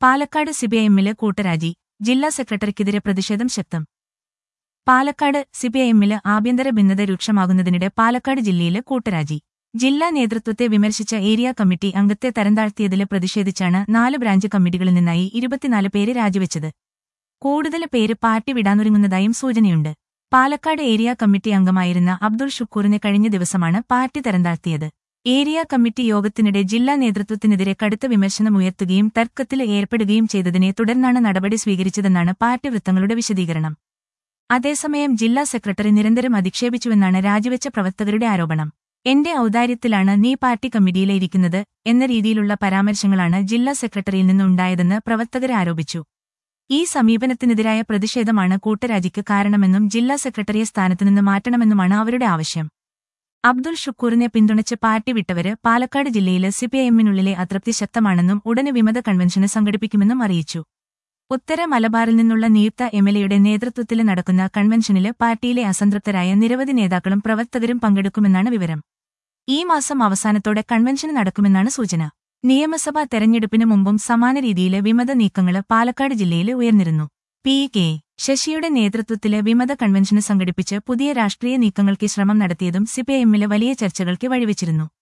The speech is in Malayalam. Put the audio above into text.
പാലക്കാട് സിപിഐഎമ്മില് കൂട്ടരാജി ജില്ലാ സെക്രട്ടറിക്കെതിരെ പ്രതിഷേധം ശക്തം പാലക്കാട് സിപിഐഎമ്മില് ആഭ്യന്തര ഭിന്നത രൂക്ഷമാകുന്നതിനിടെ പാലക്കാട് ജില്ലയില് കൂട്ടരാജി ജില്ലാ നേതൃത്വത്തെ വിമർശിച്ച ഏരിയ കമ്മിറ്റി അംഗത്തെ തരംതാഴ്ത്തിയതില് പ്രതിഷേധിച്ചാണ് നാല് ബ്രാഞ്ച് കമ്മിറ്റികളിൽ നിന്നായി ഇരുപത്തിനാല് പേര് രാജിവെച്ചത് കൂടുതൽ പേര് പാർട്ടി വിടാനൊരുങ്ങുന്നതായും സൂചനയുണ്ട് പാലക്കാട് ഏരിയ കമ്മിറ്റി അംഗമായിരുന്ന അബ്ദുൾ ഷുക്കൂറിനെ കഴിഞ്ഞ ദിവസമാണ് പാർട്ടി തരംതാഴ്ത്തിയത് ഏരിയ കമ്മിറ്റി യോഗത്തിനിടെ ജില്ലാ നേതൃത്വത്തിനെതിരെ കടുത്ത വിമർശനമുയർത്തുകയും തർക്കത്തിൽ ഏർപ്പെടുകയും ചെയ്തതിനെ തുടർന്നാണ് നടപടി സ്വീകരിച്ചതെന്നാണ് പാർട്ടി വൃത്തങ്ങളുടെ വിശദീകരണം അതേസമയം ജില്ലാ സെക്രട്ടറി നിരന്തരം അധിക്ഷേപിച്ചുവെന്നാണ് രാജിവെച്ച പ്രവർത്തകരുടെ ആരോപണം എന്റെ ഔദാര്യത്തിലാണ് നീ പാർട്ടി കമ്മിറ്റിയിലെ ഇരിക്കുന്നത് എന്ന രീതിയിലുള്ള പരാമർശങ്ങളാണ് ജില്ലാ സെക്രട്ടറിയിൽ നിന്നുണ്ടായതെന്ന് പ്രവർത്തകർ ആരോപിച്ചു ഈ സമീപനത്തിനെതിരായ പ്രതിഷേധമാണ് കൂട്ടരാജിക്ക് കാരണമെന്നും ജില്ലാ സെക്രട്ടറിയെ സ്ഥാനത്തുനിന്ന് മാറ്റണമെന്നുമാണ് അവരുടെ ആവശ്യം അബ്ദുൾ ഷുക്കൂറിനെ പിന്തുണച്ച് പാർട്ടി വിട്ടവര് പാലക്കാട് ജില്ലയിലെ സിപിഐഎമ്മിനുള്ളിലെ അതൃപ്തി ശക്തമാണെന്നും ഉടനെ വിമത കൺവെൻഷന് സംഘടിപ്പിക്കുമെന്നും അറിയിച്ചു ഉത്തര മലബാറിൽ നിന്നുള്ള നിയുക്ത എംഎൽഎയുടെ നേതൃത്വത്തിൽ നടക്കുന്ന കൺവെൻഷനില് പാർട്ടിയിലെ അസംതൃപ്തരായ നിരവധി നേതാക്കളും പ്രവർത്തകരും പങ്കെടുക്കുമെന്നാണ് വിവരം ഈ മാസം അവസാനത്തോടെ കൺവെൻഷൻ നടക്കുമെന്നാണ് സൂചന നിയമസഭാ തെരഞ്ഞെടുപ്പിന് മുമ്പും സമാന രീതിയിലെ വിമത നീക്കങ്ങള് പാലക്കാട് ജില്ലയിൽ ഉയർന്നിരുന്നു പി കെ ശശിയുടെ നേതൃത്വത്തില് വിമത കൺവെൻഷന് സംഘടിപ്പിച്ച് പുതിയ രാഷ്ട്രീയ നീക്കങ്ങൾക്ക് ശ്രമം നടത്തിയതും സിപിഐഎമ്മിലെ വലിയ ചർച്ചകൾക്ക് വഴിവെച്ചിരുന്നു